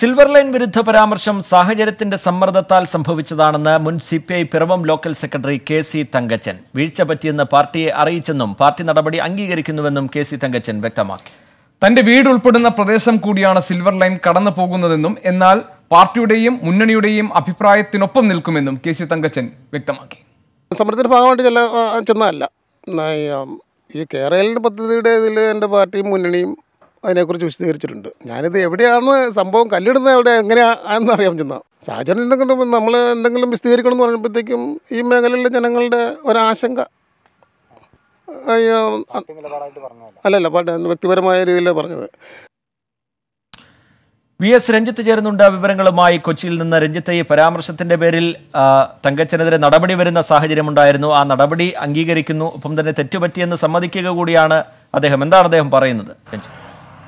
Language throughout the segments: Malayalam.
സിൽവർ ലൈൻ വിരുദ്ധ പരാമർശം സാഹചര്യത്തിന്റെ സമ്മർദ്ദത്താൽ സംഭവിച്ചതാണെന്ന് മുൻ C P I Piravom local secretary K C Thankachan വീഴ്ച പറ്റിയെന്ന് പാർട്ടിയെ അറിയിച്ചെന്നും പാർട്ടി നടപടി അംഗീകരിക്കുന്നുവെന്നും കെ സി തങ്കച്ചൻ വ്യക്തമാക്കി തന്റെ വീട് ഉൾപ്പെടുന്ന പ്രദേശം കൂടിയാണ് സിൽവർ ലൈൻ കടന്നു പോകുന്നതെന്നും എന്നാൽ പാർട്ടിയുടെയും മുന്നണിയുടെയും അഭിപ്രായത്തിനൊപ്പം നിൽക്കുമെന്നും കെ സി തങ്കച്ചൻ വ്യക്തമാക്കി സമരത്തിന്റെ ഭാഗമായിട്ട് ചെല്ല ആ, ചെന്നതല്ല എന്നാ ഈ, ആം, ഈ കേരളിൻ്റെ പദ്ധതിയുടെ ഇതിൽ എൻ്റെ പാർട്ടിയും മുന്നണിയും അതിനെക്കുറിച്ച് വിശദീകരിച്ചിട്ടുണ്ട് ഞാനിത് എവിടെയാണ് സംഭവം കല്ലിടുന്നത് എവിടെ എങ്ങനെയാണെന്ന് അറിയാൻ ചെന്ന സാഹചര്യം ഉണ്ടെങ്കിൽ നമ്മൾ എന്തെങ്കിലും വിശദീകരിക്കണം എന്ന് പറഞ്ഞപ്പോഴത്തേക്കും ഈ മേഖലയിലെ ജനങ്ങളുടെ ഒരാശങ്ക ആ, ഈ, ആ, അല്ലല്ല പാട്ട് വ്യക്തിപരമായ രീതിയിലാണ് പറഞ്ഞത് വി എസ് രഞ്ജിത്ത് ചേരുന്നുണ്ട് വിവരങ്ങളുമായി കൊച്ചിയിൽ നിന്ന് രഞ്ജിത്ത് ഈ പരാമർശത്തിന്റെ പേരിൽ ആ, തങ്കച്ചനെതിരെ നടപടി വരുന്ന സാഹചര്യമുണ്ടായിരുന്നു ആ നടപടി അംഗീകരിക്കുന്നു ഒപ്പം തന്നെ തെറ്റുപറ്റിയെന്ന് സമ്മതിക്കുക കൂടിയാണ് അദ്ദേഹം എന്താണ് അദ്ദേഹം പറയുന്നത് രഞ്ജിത്ത്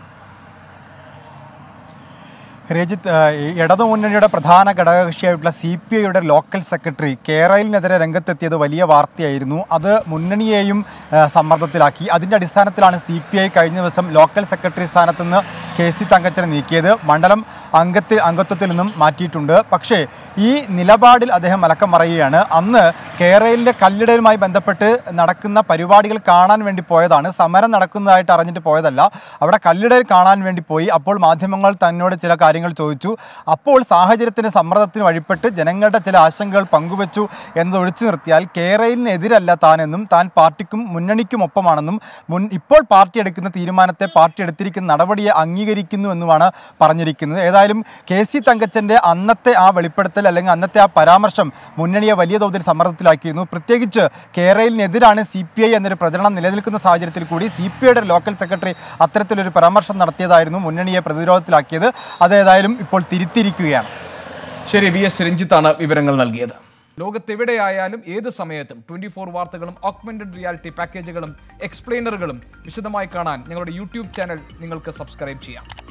രജിത്ത് ആ, ഈ ഇടതുമുന്നണിയുടെ പ്രധാന ഘടകകക്ഷിയായിട്ടുള്ള സി പി ഐയുടെ ലോക്കൽ സെക്രട്ടറി കേരളിനെതിരെ രംഗത്തെത്തിയത് വലിയ വാർത്തയായിരുന്നു അത് മുന്നണിയെയും ആ, സമ്മർദ്ദത്തിലാക്കി അതിൻ്റെ അടിസ്ഥാനത്തിലാണ് സി പി ഐ കഴിഞ്ഞ ദിവസം ലോക്കൽ സെക്രട്ടറി സ്ഥാനത്ത് നിന്ന് കെ സി തങ്കച്ചനെ നീക്കിയത് മണ്ഡലം അംഗത്തിൽ അംഗത്വത്തിൽ നിന്നും മാറ്റിയിട്ടുണ്ട് പക്ഷേ ഈ നിലപാടിൽ അദ്ദേഹം മലക്കം മറയുകയാണ് അന്ന് കേരളിൻ്റെ കല്ലിടലുമായി ബന്ധപ്പെട്ട് നടക്കുന്ന പരിപാടികൾ കാണാൻ വേണ്ടി പോയതാണ് സമരം നടക്കുന്നതായിട്ട് അറിഞ്ഞിട്ട് പോയതല്ല അവിടെ കല്ലിടൽ കാണാൻ വേണ്ടി പോയി അപ്പോൾ മാധ്യമങ്ങൾ തന്നോട് ചില കാര്യങ്ങൾ ചോദിച്ചു അപ്പോൾ സാഹചര്യത്തിന് സമ്മർദ്ദത്തിന് വഴിപ്പെട്ട് ജനങ്ങളുടെ ചില ആശങ്കകൾ പങ്കുവച്ചു എന്നത് ഒഴിച്ചു നിർത്തിയാൽ കേരളിനെതിരല്ല താനെന്നും താൻ പാർട്ടിക്കും മുന്നണിക്കും ഒപ്പമാണെന്നും മുൻ ഇപ്പോൾ പാർട്ടി എടുക്കുന്ന തീരുമാനത്തെ പാർട്ടി എടുത്തിരിക്കുന്ന നടപടിയെ അംഗീകരിക്കുന്നു എന്നുമാണ് പറഞ്ഞിരിക്കുന്നത് ഏതായാലും കെ സി തങ്കച്ചൻ്റെ അന്നത്തെ ആ വെളിപ്പെടുത്തൽ അല്ലെങ്കിൽ അന്നത്തെ ആ പരാമർശം മുന്നണിയെ വലിയ തോതിൽ സമ്മർദ്ദത്തിലാക്കിയിരുന്നു പ്രത്യേകിച്ച് കേരളിനെതിരാണ് സി പി ഐ എന്നൊരു പ്രചരണം നിലനിൽക്കുന്ന സാഹചര്യത്തിൽ കൂടി സി പി ഐയുടെ ലോക്കൽ സെക്രട്ടറി അത്തരത്തിലൊരു പരാമർശം നടത്തിയതായിരുന്നു മുന്നണിയെ പ്രതിരോധത്തിലാക്കിയത് അതേതായാലും ഇപ്പോൾ തിരുത്തിയിരിക്കുകയാണ് ശരി വി എസ് രഞ്ജിത്താണ് വിവരങ്ങൾ നൽകിയത് ലോകത്തെവിടെയായാലും ഏത് സമയത്തും ട്വന്റി ഫോർ വാർത്തകളും ഓഗ്മെന്റഡ് റിയാലിറ്റി പാക്കേജുകളും എക്സ്പ്ലെയിനറുകളും വിശദമായി കാണാൻ ഞങ്ങളുടെ യൂട്യൂബ് ചാനൽ നിങ്ങൾക്ക് സബ്സ്ക്രൈബ് ചെയ്യാം